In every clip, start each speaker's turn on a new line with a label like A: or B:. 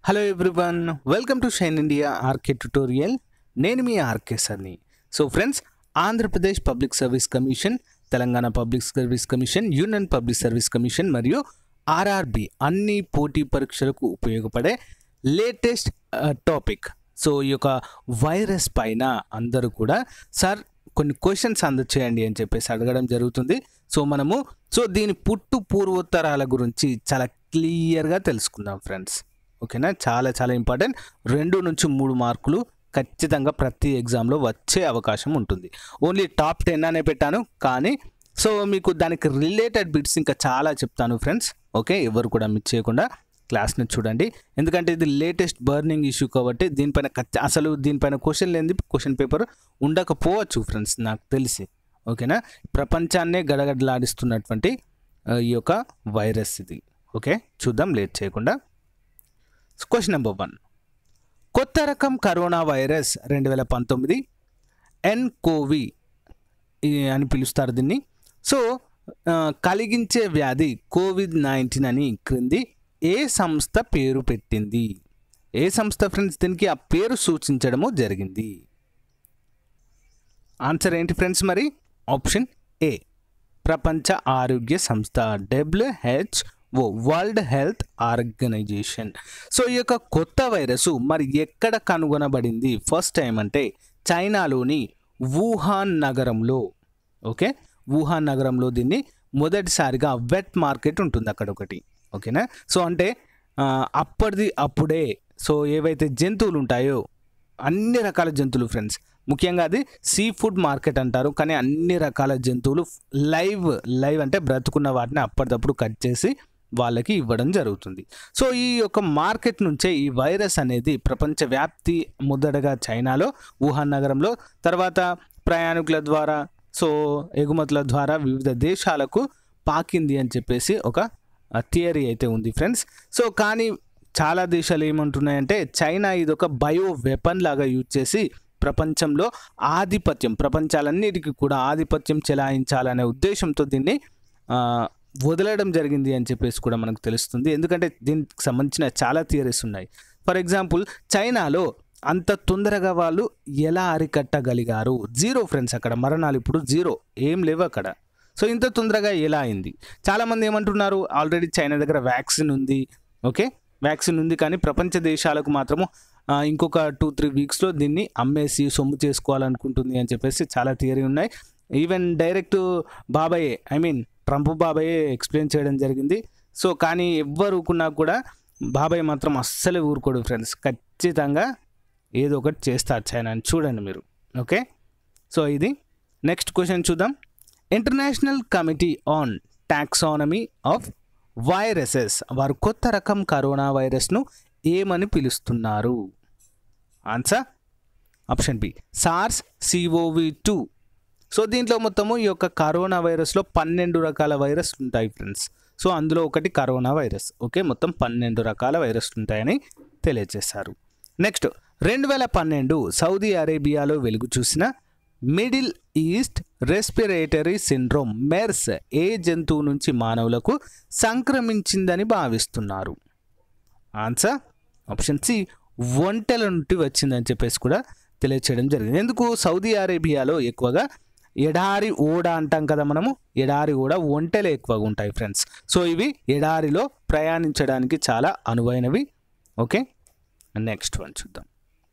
A: hello everyone welcome to Shine India RK tutorial నేను మీ RK సర్ని so friends Andhra Pradesh public service commission Telangana public service commission union public service commission మరియు RRB అన్ని పోటీ పరీక్షలకు ఉపయోగపడే లేటెస్ట్ టాపిక్ సో ఈ యొక్క వైరస్ పైన అందరూ కూడా సార్ కొన్ని క్వశ్చన్స్ అందచేయండి అని చెప్పేసి అడగడం జరుగుతుంది సో మనము సో దీని పుట్టు పూర్వోత్తరాల గురించి చాలా క్లియర్గా తెలుసుకుందాం ఫ్రెండ్స్ ఓకేనా చాలా చాలా ఇంపార్టెంట్ రెండు నుంచి మూడు మార్కులు ఖచ్చితంగా ప్రతి ఎగ్జామ్లో వచ్చే అవకాశం ఉంటుంది ఓన్లీ టాప్ టెన్ అనే పెట్టాను కానీ సో మీకు దానికి రిలేటెడ్ బిట్స్ ఇంకా చాలా చెప్తాను ఫ్రెండ్స్ ఓకే ఎవరు కూడా మిస్ చేయకుండా క్లాస్ని చూడండి ఎందుకంటే ఇది లేటెస్ట్ బర్నింగ్ ఇష్యూ కాబట్టి దీనిపైన ఖచ్చి అసలు దీనిపైన క్వశ్చన్ లేనిది క్వశ్చన్ పేపర్ ఉండకపోవచ్చు ఫ్రెండ్స్ నాకు తెలిసి ఓకేనా ప్రపంచాన్నే గడగడలాడిస్తున్నటువంటి ఆ, ఈ యొక్క వైరస్ ఇది ఓకే చూద్దాం లేట్ చేయకుండా క్వశ్చన్ నెంబర్ వన్ కొత్త రకం కరోనా వైరస్ రెండు వేల పంతొమ్మిది ఎన్కోవి అని పిలుస్తారు దీన్ని సో ఆ, కలిగించే వ్యాధి కోవిడ్ నైన్టీన్ అని క్రింది ఏ సంస్థ పేరు పెట్టింది ఏ సంస్థ ఫ్రెండ్స్ దీనికి ఆ పేరు సూచించడము జరిగింది ఆన్సర్ ఏంటి ఫ్రెండ్స్ మరి ఆప్షన్ ఏ ప్రపంచ ఆరోగ్య సంస్థ WHO world health organization so ఈ యొక్క కొత్త వైరస్ మరి ఎక్కడ కనుగొనబడింది ఫస్ట్ టైం అంటే చైనాలోని వుహాన్ నగరంలో ఓకే వుహాన్ నగరంలో దీన్ని మొదటిసారిగా వెట్ మార్కెట్ ఉంటుంది అక్కడ ఒకటి ఓకేనా సో అంటే ఆ, అప్పటిది అప్పుడే సో ఏవైతే జంతువులు ఉంటాయో అన్ని రకాల జంతువులు ఫ్రెండ్స్ ముఖ్యంగా అది సీ ఫుడ్ మార్కెట్ అంటారు కానీ అన్ని రకాల జంతువులు లైవ్ లైవ్ అంటే బ్రతుకున్న వాటిని అప్పటిదప్పుడు కట్ చేసి వాళ్ళకి ఇవ్వడం జరుగుతుంది సో ఈ యొక్క మార్కెట్ నుంచే ఈ వైరస్ అనేది ప్రపంచ వ్యాప్తి మొదటగా చైనాలో వుహాన్ నగరంలో తర్వాత ప్రయాణికుల ద్వారా సో ఎగుమతుల ద్వారా వివిధ దేశాలకు పాకింది అని చెప్పేసి ఒక థియరీ అయితే ఉంది ఫ్రెండ్స్ సో కానీ చాలా దేశాలు ఏమంటున్నాయంటే చైనా ఇది ఒక బయో వెపన్ లాగా యూజ్ చేసి ప్రపంచంలో ఆధిపత్యం ప్రపంచాలన్నిటికీ కూడా ఆధిపత్యం చెలాయించాలనే ఉద్దేశంతో దీన్ని ఆ, వదలడం జరిగింది అని చెప్పేసి కూడా మనకు తెలుస్తుంది ఎందుకంటే దీనికి సంబంధించిన చాలా థియరీస్ ఉన్నాయి ఫర్ ఎగ్జాంపుల్ చైనాలో అంత తొందరగా వాళ్ళు ఎలా అరికట్టగలిగారు జీరో ఫ్రెండ్స్ అక్కడ మరణాలు ఇప్పుడు జీరో ఏం లేవు అక్కడ సో ఇంత తొందరగా ఎలా అయింది చాలామంది ఏమంటున్నారు ఆల్రెడీ చైనా దగ్గర వ్యాక్సిన్ ఉంది ఓకే వ్యాక్సిన్ ఉంది కానీ ప్రపంచ దేశాలకు మాత్రము ఆ, ఇంకొక టూ త్రీ వీక్స్లో దీన్ని అమ్మేసి సొమ్ము చేసుకోవాలనుకుంటుంది అని చెప్పేసి చాలా థియరీ ఉన్నాయి ఈవెన్ డైరెక్ట్ బాబాయే ఐ మీన్ ట్రంప్ బాబాయే ఎక్స్ప్లెయిన్ చేయడం జరిగింది సో కానీ ఎవ్వరు ఊరుకున్నా కూడా బాబాయ్ మాత్రం అస్సలే ఊరుకోడు ఫ్రెండ్స్ ఖచ్చితంగా ఏదో ఒకటి చేస్తారు చైనా అని చూడండి మీరు ఓకే సో ఇది నెక్స్ట్ క్వశ్చన్ చూద్దాం international committee on taxonomy of viruses వారు కొత్త రకం కరోనా వైరస్ను ఏమని పిలుస్తున్నారు answer option B SARS CoV two so దీంట్లో మొత్తము ఈ యొక్క కరోనా వైరస్లో పన్నెండు రకాల వైరస్ ఉంటాయి ఫ్రెండ్స్ సో అందులో ఒకటి కరోనా వైరస్ ఓకే మొత్తం పన్నెండు రకాల వైరస్లు ఉంటాయని తెలియజేశారు నెక్స్ట్ రెండు వేల పన్నెండు సౌదీ అరేబియాలో వెలుగు చూసిన Middle East respiratory syndrome MERS ఏ జంతువు నుంచి మానవులకు సంక్రమించిందని భావిస్తున్నారు ఆన్సర్ ఆప్షన్ సి ఒంటెల నుండి వచ్చిందని చెప్పేసి కూడా తెలియచేయడం జరిగింది ఎందుకు సౌదీ అరేబియాలో ఎక్కువగా ఎడారి ఓడ అంటాం కదా మనము ఎడారి ఓడ ఒంటెలు ఎక్కువగా ఉంటాయి ఫ్రెండ్స్ సో ఇవి ఎడారిలో ప్రయాణించడానికి చాలా అనువైనవి ఓకే నెక్స్ట్ వన్ చూద్దాం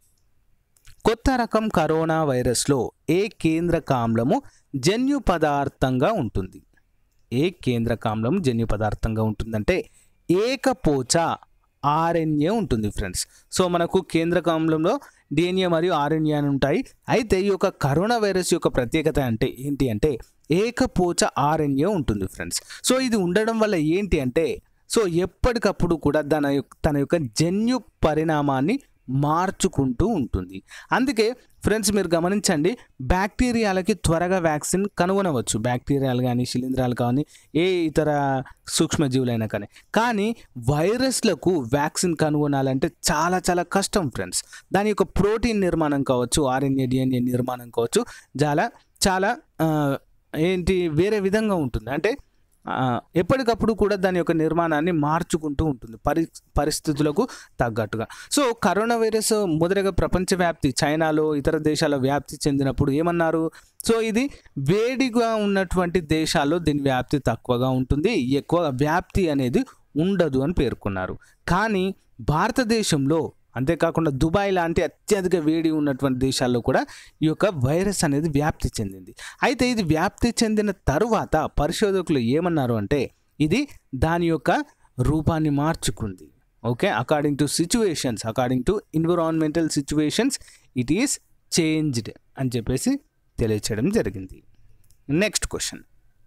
A: కొత్త రకం కరోనా వైరస్లో ఏ కేంద్రకామ్లము జన్యు పదార్థంగా ఉంటుంది ఏ కేంద్రకామ్లం జన్యు పదార్థంగా ఉంటుందంటే ఏకపోచ ఆర్ఎన్ఏ ఉంటుంది ఫ్రెండ్స్ సో మనకు కేంద్రకామ్లంలో డిఎన్ఏ మరియు ఆర్ఎన్ఏ అని ఉంటాయి అయితే ఈ యొక్క కరోనా వైరస్ యొక్క ప్రత్యేకత అంటే ఏంటి అంటే ఏకపోచ ఆర్ఎన్ఏ ఉంటుంది ఫ్రెండ్స్ సో ఇది ఉండడం వల్ల ఏంటి అంటే సో ఎప్పటికప్పుడు కూడా తన యొక్క తన యొక్క జన్యు పరిణామాన్ని మార్చుకుంటూ ఉంటుంది అందుకే ఫ్రెండ్స్ మీరు గమనించండి బ్యాక్టీరియాలకి త్వరగా వ్యాక్సిన్ కనుగొనవచ్చు బ్యాక్టీరియాలు కానీ శిలీంధ్రాలు కానీ ఏ ఇతర సూక్ష్మజీవులైనా కానీ కానీ వైరస్లకు వ్యాక్సిన్ కనుగొనాలంటే చాలా చాలా కష్టం ఫ్రెండ్స్ దాని యొక్క ప్రోటీన్ నిర్మాణం కావచ్చు ఆర్ఎన్ఏ డిఎన్ఏ నిర్మాణం కావచ్చు చాలా చాలా ఆ, ఏంటి వేరే విధంగా ఉంటుంది అంటే ఆ, ఎప్పటికప్పుడు కూడా దాని యొక్క నిర్మాణాన్ని మార్చుకుంటూ ఉంటుంది పరి పరిస్థితులకు తగ్గట్టుగా సో కరోనా వైరస్ మొదటగా ప్రపంచవ్యాప్తి చైనాలో ఇతర దేశాల్లో వ్యాప్తి చెందినప్పుడు ఏమన్నారు సో ఇది వేడిగా ఉన్నటువంటి దేశాల్లో దీని వ్యాప్తి తక్కువగా ఉంటుంది ఎక్కువ వ్యాప్తి అనేది ఉండదు అని పేర్కొన్నారు కానీ భారతదేశంలో అంతేకాకుండా దుబాయ్ లాంటి అత్యధిక వేడి ఉన్నటువంటి దేశాల్లో కూడా ఈ యొక్క వైరస్ అనేది వ్యాప్తి చెందింది అయితే ఇది వ్యాప్తి చెందిన తరువాత పరిశోధకులు ఏమన్నారు అంటే ఇది దాని యొక్క రూపాన్ని మార్చుకుంది okay according to situations according to environmental situations it is changed అని చెప్పేసి తెలియచేయడం జరిగింది నెక్స్ట్ క్వశ్చన్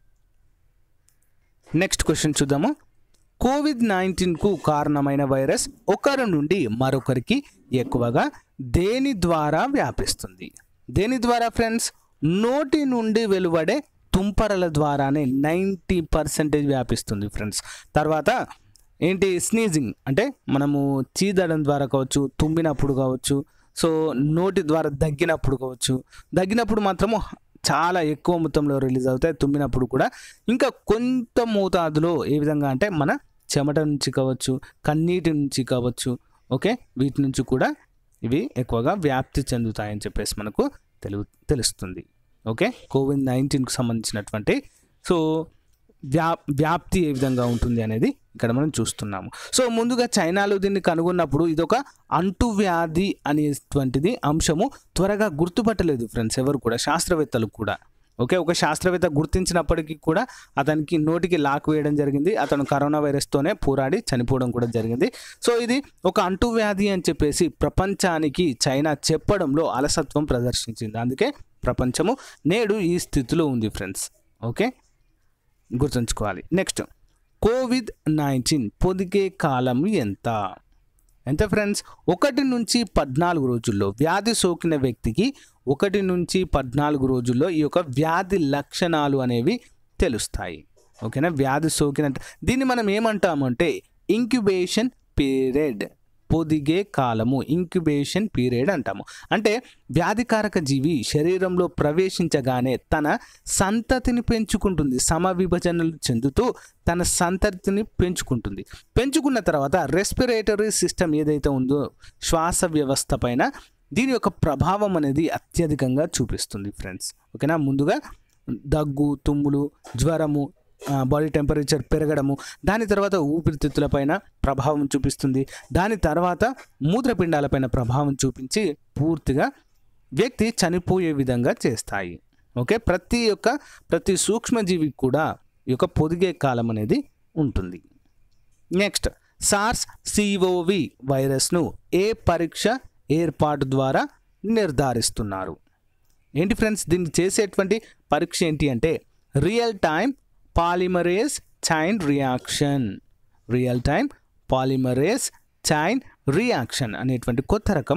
A: నెక్స్ట్ క్వశ్చన్ చూద్దాము కోవిడ్ నైన్టీన్కు కారణమైన వైరస్ ఒకరి నుండి మరొకరికి ఎక్కువగా దేని ద్వారా వ్యాపిస్తుంది దేని ద్వారా ఫ్రెండ్స్ నోటి నుండి వెలువడే తుంపరల ద్వారానే నైంటీ పర్సెంటేజ్ వ్యాపిస్తుంది ఫ్రెండ్స్ తర్వాత ఏంటి స్నీజింగ్ అంటే మనము చీదడం ద్వారా కావచ్చు తుమ్మినప్పుడు కావచ్చు సో నోటి ద్వారా దగ్గినప్పుడు కావచ్చు దగ్గినప్పుడు మాత్రము చాలా ఎక్కువ మొత్తంలో రిలీజ్ అవుతాయి తుమ్మినప్పుడు కూడా ఇంకా కొంత మోతాదులో ఏ విధంగా అంటే మన చెమట నుంచి కావచ్చు కన్నీటి నుంచి కావచ్చు ఓకే వీటి నుంచి కూడా ఇవి ఎక్కువగా వ్యాప్తి చెందుతాయని చెప్పేసి మనకు తెలు తెలుస్తుంది ఓకే కోవిడ్ నైన్టీన్కి సంబంధించినటువంటి సో వ్యా వ్యాప్తి ఏ విధంగా ఉంటుంది అనేది ఇక్కడ మనం చూస్తున్నాము సో ముందుగా చైనాలో దీన్ని కనుగొన్నప్పుడు ఇదొక అంటువ్యాధి అనేటువంటిది అంశము త్వరగా గుర్తుపట్టలేదు ఫ్రెండ్స్ ఎవరు కూడా శాస్త్రవేత్తలు కూడా ఓకే ఒక శాస్త్రవేత్త గుర్తించినప్పటికీ కూడా అతనికి నోటికి లాక్ వేయడం జరిగింది అతను కరోనా వైరస్తోనే పోరాడి చనిపోవడం కూడా జరిగింది సో ఇది ఒక అంటువ్యాధి అని చెప్పేసి ప్రపంచానికి చైనా చెప్పడంలో అలసత్వం ప్రదర్శించింది అందుకే ప్రపంచము నేడు ఈ స్థితిలో ఉంది ఫ్రెండ్స్ ఓకే గుర్తుంచుకోవాలి నెక్స్ట్ కోవిడ్ నైన్టీన్ పొదిగే కాలం ఎంత ఎంత ఫ్రెండ్స్ ఒకటి నుంచి పద్నాలుగు రోజుల్లో వ్యాధి సోకిన వ్యక్తికి ఒకటి నుంచి పద్నాలుగు రోజుల్లో ఈ యొక్క వ్యాధి లక్షణాలు అనేవి తెలుస్తాయి ఓకేనా వ్యాధి సోకిన దీన్ని మనం ఏమంటామంటే ఇంక్యుబేషన్ పీరియడ్ పొదిగే కాలము ఇంక్యుబేషన్ పీరియడ్ అంటాము అంటే వ్యాధికారక జీవి శరీరంలో ప్రవేశించగానే తన సంతతిని పెంచుకుంటుంది సమవిభజనలు చెందుతూ తన సంతతిని పెంచుకుంటుంది పెంచుకున్న తర్వాత రెస్పిరేటరీ సిస్టమ్ ఏదైతే ఉందో శ్వాస వ్యవస్థ పైన దీని యొక్క ప్రభావం అనేది అత్యధికంగా చూపిస్తుంది ఫ్రెండ్స్ ఓకేనా ముందుగా దగ్గు తుమ్ములు జ్వరము ఆ, బాడీ టెంపరేచర్ పెరగడము దాని తర్వాత ఊపిరితిత్తులపైన ప్రభావం చూపిస్తుంది దాని తర్వాత మూత్రపిండాలపైన ప్రభావం చూపించి పూర్తిగా వ్యక్తి చనిపోయే విధంగా చేస్తాయి ఓకే ప్రతి యొక్క ప్రతి సూక్ష్మజీవికి కూడా ఈ యొక్క పొదిగే కాలం అనేది ఉంటుంది నెక్స్ట్ సార్స్ సిఓవి వైరస్ను ఏ పరీక్ష ఏర్పాటు ద్వారా నిర్ధారిస్తున్నారు ఏంటి ఫ్రెండ్స్ దీన్ని చేసేటువంటి పరీక్ష ఏంటి అంటే real time polymerase chain reaction real time polymerase chain reaction అనేటువంటి కొత్త రకం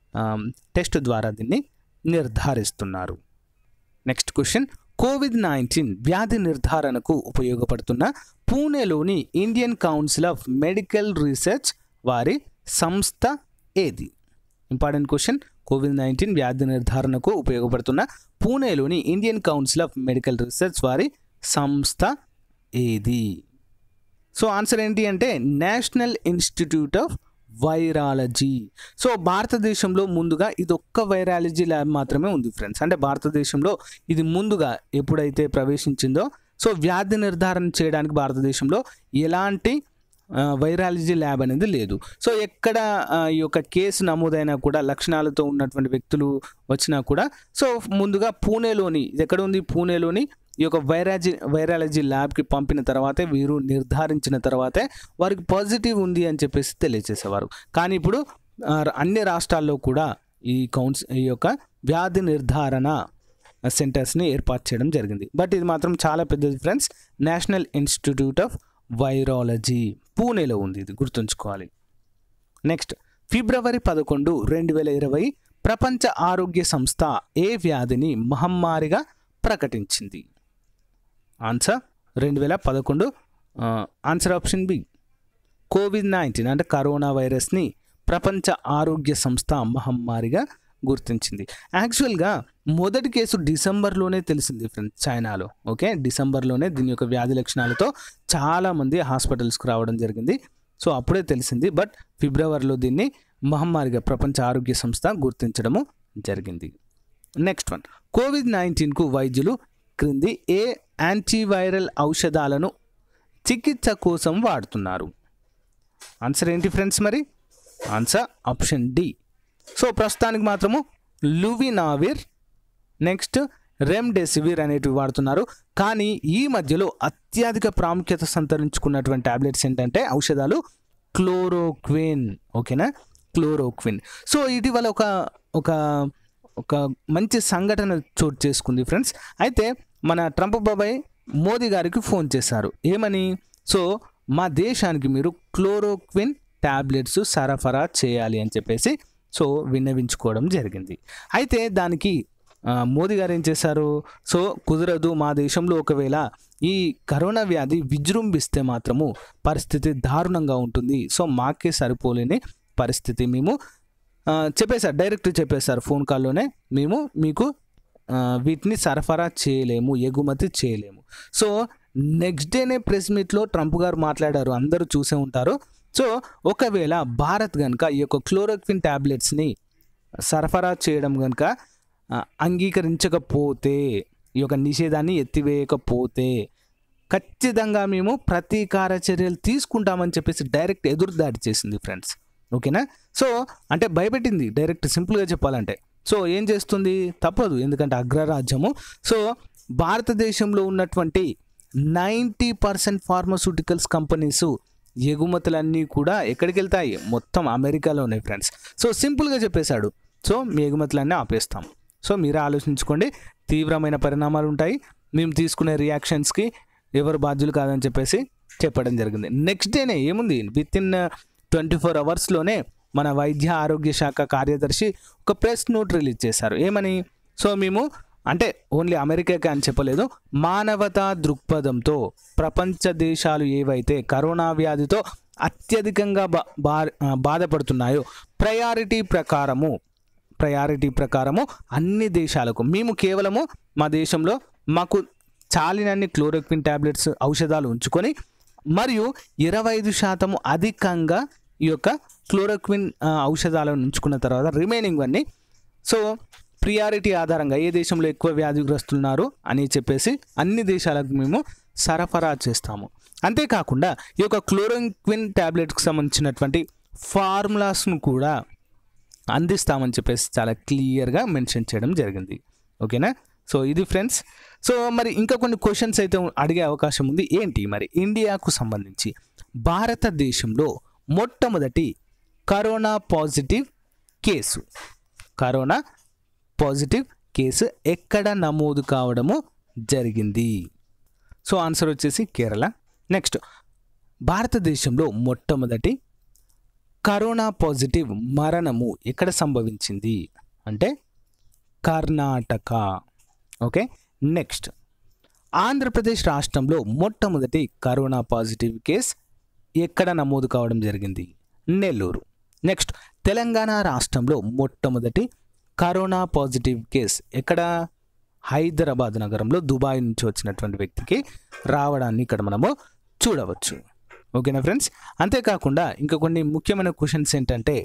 A: టెస్ట్ ద్వారా దీన్ని నిర్ధారిస్తున్నారు నెక్స్ట్ క్వశ్చన్ కోవిడ్ నైన్టీన్ వ్యాధి నిర్ధారణకు ఉపయోగపడుతున్న పూణేలోని Indian council of medical research వారి సంస్థ ఏది ఇంపార్టెంట్ క్వశ్చన్ కోవిడ్ నైన్టీన్ వ్యాధి నిర్ధారణకు ఉపయోగపడుతున్న పూణేలోని Indian council of medical research వారి సంస్థ ఏది సో ఆన్సర్ ఏంటి అంటే national institute of virology so భారతదేశంలో ముందుగా ఇది ఒక్క వైరాలజీ ల్యాబ్ మాత్రమే ఉంది ఫ్రెండ్స్ అంటే భారతదేశంలో ఇది ముందుగా ఎప్పుడైతే ప్రవేశించిందో సో వ్యాధి నిర్ధారణ చేయడానికి భారతదేశంలో ఎలాంటి ఆ, వైరాలజీ ల్యాబ్ అనేది లేదు సో ఎక్కడ ఆ, ఈ యొక్క కేసు నమోదైనా కూడా లక్షణాలతో ఉన్నటువంటి వ్యక్తులు వచ్చినా కూడా సో ముందుగా పూణేలోని ఇది ఎక్కడ ఉంది పూణేలోని ఈ యొక్క వైరాలజీ వైరాలజీ ల్యాబ్కి పంపిన తర్వాతే వీరు నిర్ధారించిన తర్వాతే వారికి పాజిటివ్ ఉంది అని చెప్పేసి తెలియజేసేవారు కానీ ఇప్పుడు ఆ, అన్ని రాష్ట్రాల్లో కూడా ఈ కౌన్స్ ఈ యొక్క వ్యాధి నిర్ధారణ సెంటర్స్ని ఏర్పాటు చేయడం జరిగింది బట్ ఇది మాత్రం చాలా పెద్దది friends national institute of virology పూణేలో ఉంది ఇది గుర్తుంచుకోవాలి నెక్స్ట్ ఫిబ్రవరి పదకొండు రెండు వేల ఇరవై ప్రపంచ ఆరోగ్య సంస్థ ఏ వ్యాధిని మహమ్మారిగా ప్రకటించింది ఆన్సర్ రెండు వేల పదకొండు answer option B COVID nineteen అంటే కరోనా వైరస్ని ప్రపంచ ఆరోగ్య సంస్థ మహమ్మారిగా గుర్తించింది యాక్చువల్గా మొదటి కేసు డిసెంబర్లోనే తెలిసింది ఫ్రెండ్స్ చైనాలో ఓకే డిసెంబర్లోనే దీని యొక్క వ్యాధి లక్షణాలతో చాలామంది హాస్పిటల్స్కి రావడం జరిగింది సో అప్పుడే తెలిసింది బట్ ఫిబ్రవరిలో దీన్ని మహమ్మారిగా ప్రపంచ ఆరోగ్య సంస్థ గుర్తించడము జరిగింది నెక్స్ట్ వన్ కోవిడ్ నైన్టీన్కు వైద్యులు క్రింది ఏ యాంటీవైరల్ ఔషధాలను చికిత్స కోసం వాడుతున్నారు ఆన్సర్ ఏంటి ఫ్రెండ్స్ మరి ఆన్సర్ ఆప్షన్ డి సో ప్రస్తుతానికి మాత్రము లువినావిర్ నెక్స్ట్ రెమ్డెసివిర్ అనేటివి వాడుతున్నారు కానీ ఈ మధ్యలో అత్యధిక ప్రాముఖ్యత సంతరించుకున్నటువంటి టాబ్లెట్స్ ఏంటంటే ఔషధాలు క్లోరోక్విన్ ఓకేనా క్లోరోక్విన్ సో ఇటీవల ఒక ఒక ఒక మంచి సంఘటన చోటు చేసుకుంది ఫ్రెండ్స్ అయితే మన ట్రంప్ బాబాయ్ మోదీ గారికి ఫోన్ చేశారు ఏమని సో మా దేశానికి మీరు క్లోరోక్విన్ ట్యాబ్లెట్స్ సరఫరా చేయాలి అని చెప్పేసి సో విన్నవించుకోవడం జరిగింది అయితే దానికి ఆ, మోదీ గారు ఏం చేశారు సో కుదరదు మా దేశంలో ఒకవేళ ఈ కరోనా వ్యాధి విజృంభిస్తే మాత్రము పరిస్థితి దారుణంగా ఉంటుంది సో మాకే సరిపోలేని పరిస్థితి మేము ఆ, చెప్పేశారు డైరెక్ట్ చెప్పేశారు ఫోన్ కాల్లోనే మేము మీకు ఆ, వీటిని సరఫరా చేయలేము ఎగుమతి చేయలేము సో నెక్స్ట్ డేనే ప్రెస్ మీట్లో ట్రంప్ గారు మాట్లాడారు అందరూ చూసే ఉంటారు సో ఒకవేళ భారత్ కనుక ఈ యొక్క క్లోరోక్విన్ ట్యాబ్లెట్స్ని సరఫరా చేయడం కనుక ఆ, అంగీకరించకపోతే ఈ యొక్క నిషేధాన్ని ఎత్తివేయకపోతే ఖచ్చితంగా మేము ప్రతీకార చర్యలు తీసుకుంటామని చెప్పేసి డైరెక్ట్ ఎదురుదాడి చేసింది ఫ్రెండ్స్ ఓకేనా సో అంటే భయపెట్టింది డైరెక్ట్ సింపుల్గా చెప్పాలంటే సో ఏం చేస్తుంది తప్పదు ఎందుకంటే అగ్రరాజ్యము సో భారతదేశంలో ఉన్నటువంటి నైంటీ పర్సెంట్ ఫార్మస్యూటికల్స్ కంపెనీస్ ఎగుమతులన్నీ కూడా ఎక్కడికి వెళ్తాయి మొత్తం అమెరికాలోనే ఫ్రెండ్స్ సో సింపుల్గా చెప్పేశాడు సో మీ ఎగుమతులన్నీ ఆపేస్తాం సో మీరే ఆలోచించుకోండి తీవ్రమైన పరిణామాలు ఉంటాయి మేము తీసుకునే రియాక్షన్స్కి ఎవరు బాధ్యులు కాదని చెప్పేసి చెప్పడం జరిగింది నెక్స్ట్ డేనే ఏముంది విత్ ఇన్ ట్వంటీ ఫోర్ అవర్స్లోనే మన వైద్య ఆరోగ్య శాఖ కార్యదర్శి ఒక ప్రెస్ నోట్ రిలీజ్ చేశారు ఏమని సో మేము అంటే ఓన్లీ అమెరికాకే అని చెప్పలేదు మానవతా దృక్పథంతో ప్రపంచ దేశాలు ఏవైతే కరోనా వ్యాధితో అత్యధికంగా బా బా- ఆ, బాధపడుతున్నాయో ప్రయారిటీ ప్రకారము ప్రయారిటీ ప్రకారము అన్ని దేశాలకు మేము కేవలము మా దేశంలో మాకు చాలినన్ని క్లోరోక్విన్ ట్యాబ్లెట్స్ ఔషధాలు ఉంచుకొని మరియు ఇరవై ఐదు శాతము అధికంగా ఈ యొక్క క్లోరోక్విన్ ఆ, ఔషధాలను ఉంచుకున్న తర్వాత రిమైనింగ్ అన్ని సో ప్రియారిటీ ఆధారంగా ఏ దేశంలో ఎక్కువ వ్యాధిగ్రస్తులున్నారు అని చెప్పేసి అన్ని దేశాలకు మేము సరఫరా చేస్తాము అంతేకాకుండా ఈ యొక్క క్లోరోక్విన్ ట్యాబ్లెట్కి సంబంధించినటువంటి ఫార్ములాస్ను కూడా అందిస్తామని చెప్పేసి చాలా క్లియర్గా మెన్షన్ చేయడం జరిగింది ఓకేనా సో ఇది ఫ్రెండ్స్ సో మరి ఇంకా కొన్ని క్వశ్చన్స్ అయితే అడిగే అవకాశం ఉంది ఏంటి మరి ఇండియాకు సంబంధించి భారతదేశంలో మొట్టమొదటి corona positive case corona positive case ఎక్కడ నమోదు కావడము జరిగింది సో ఆన్సర్ వచ్చేసి కేరళ నెక్స్ట్ భారతదేశంలో మొట్టమొదటి కరోనా పాజిటివ్ మరణము ఎక్కడ సంభవించింది అంటే కర్ణాటక ఓకే నెక్స్ట్ ఆంధ్రప్రదేశ్ రాష్ట్రంలో మొట్టమొదటి కరోనా పాజిటివ్ కేస్ ఎక్కడ నమోదు కావడం జరిగింది నెల్లూరు నెక్స్ట్ తెలంగాణ రాష్ట్రంలో మొట్టమొదటి కరోనా పాజిటివ్ కేస్ ఎక్కడ హైదరాబాద్ నగరంలో దుబాయ్ నుంచి వచ్చినటువంటి వ్యక్తికి రావడాన్ని ఇక్కడ మనము చూడవచ్చు ఓకేనా ఫ్రెండ్స్ అంతేకాకుండా ఇంకా కొన్ని ముఖ్యమైన క్వశ్చన్స్ ఏంటంటే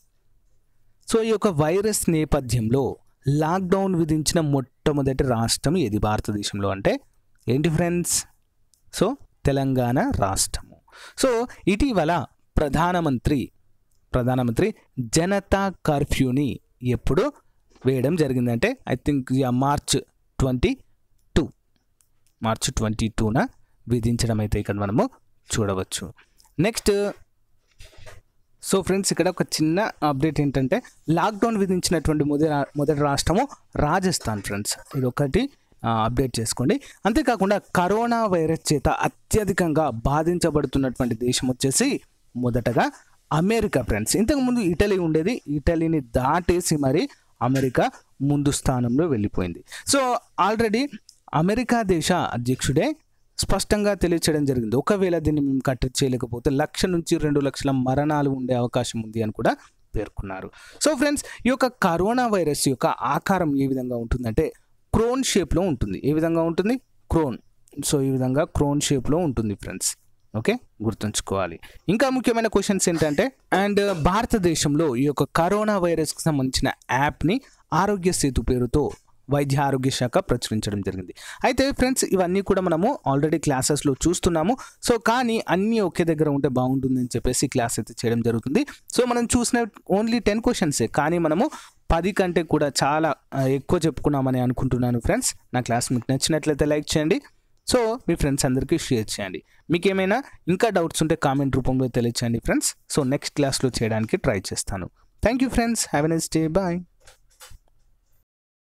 A: సో ఈ యొక్క వైరస్ నేపథ్యంలో లాక్డౌన్ విధించిన మొట్టమొదటి రాష్ట్రం ఏది భారతదేశంలో అంటే ఏంటి ఫ్రెండ్స్ సో తెలంగాణ రాష్ట్రము సో ఇటీవల ప్రధానమంత్రి ప్రధానమంత్రి జనతా కర్ఫ్యూని ఎప్పుడు వేయడం జరిగిందంటే I think March twenty two March twenty టూన విధించడం అయితే ఇక్కడ మనము చూడవచ్చు నెక్స్ట్ సో ఫ్రెండ్స్ ఇక్కడ ఒక చిన్న అప్డేట్ ఏంటంటే లాక్డౌన్ విధించినటువంటి మొదటి రా- మొదటి రాష్ట్రము రాజస్థాన్ ఫ్రెండ్స్ ఇది ఒకటి అప్డేట్ చేసుకోండి అంతేకాకుండా కరోనా వైరస్ చేత అత్యధికంగా బాధించబడుతున్నటువంటి దేశం వచ్చేసి మొదటగా అమెరికా ఫ్రెండ్స్ ఇంతకుముందు ఇటలీ ఉండేది ఇటలీని దాటేసి మరి అమెరికా ముందు స్థానంలో వెళ్ళిపోయింది సో ఆల్రెడీ అమెరికా దేశ అధ్యక్షుడే స్పష్టంగా తెలియచేయడం జరిగింది ఒకవేళ దీన్ని మేము కట్టడి చేయలేకపోతే లక్ష నుంచి రెండు లక్షల మరణాలు ఉండే అవకాశం ఉంది అని కూడా పేర్కొన్నారు సో ఫ్రెండ్స్ ఈ యొక్క కరోనా వైరస్ యొక్క ఆకారం ఏ విధంగా ఉంటుందంటే క్రోన్ షేప్లో ఉంటుంది ఏ విధంగా ఉంటుంది క్రోన్ సో ఈ విధంగా క్రోన్ షేప్లో ఉంటుంది ఫ్రెండ్స్ ఓకే గుర్తుంచుకోవాలి ఇంకా ముఖ్యమైన క్వశ్చన్స్ ఏంటంటే అండ్ భారతదేశంలో ఈ యొక్క కరోనా వైరస్కి సంబంధించిన యాప్ని ఆరోగ్య సేతు పేరుతో వైద్య ఆరోగ్య శాఖ ప్రచురించడం జరిగింది అయితే ఫ్రెండ్స్ ఇవన్నీ కూడా మనము ఆల్రెడీ క్లాసెస్లో చూస్తున్నాము సో కానీ అన్నీ ఒకే దగ్గర ఉంటే బాగుంటుందని చెప్పేసి క్లాస్ అయితే చేయడం జరుగుతుంది సో మనం చూసిన ఓన్లీ టెన్ క్వశ్చన్సే కానీ మనము పది కంటే కూడా చాలా ఆ, ఎక్కువ చెప్పుకున్నామని అనుకుంటున్నాను ఫ్రెండ్స్ నా క్లాస్ మీకు నచ్చినట్లయితే లైక్ చేయండి సో మీ ఫ్రెండ్స్ అందరికీ షేర్ చేయండి మీకు ఏమైనా ఇంకా డౌట్స్ ఉంటే కామెంట్ రూపంలో తెలియచేయండి ఫ్రెండ్స్ సో నెక్స్ట్ క్లాస్లో చేయడానికి ట్రై చేస్తాను thank you friends have a next day bye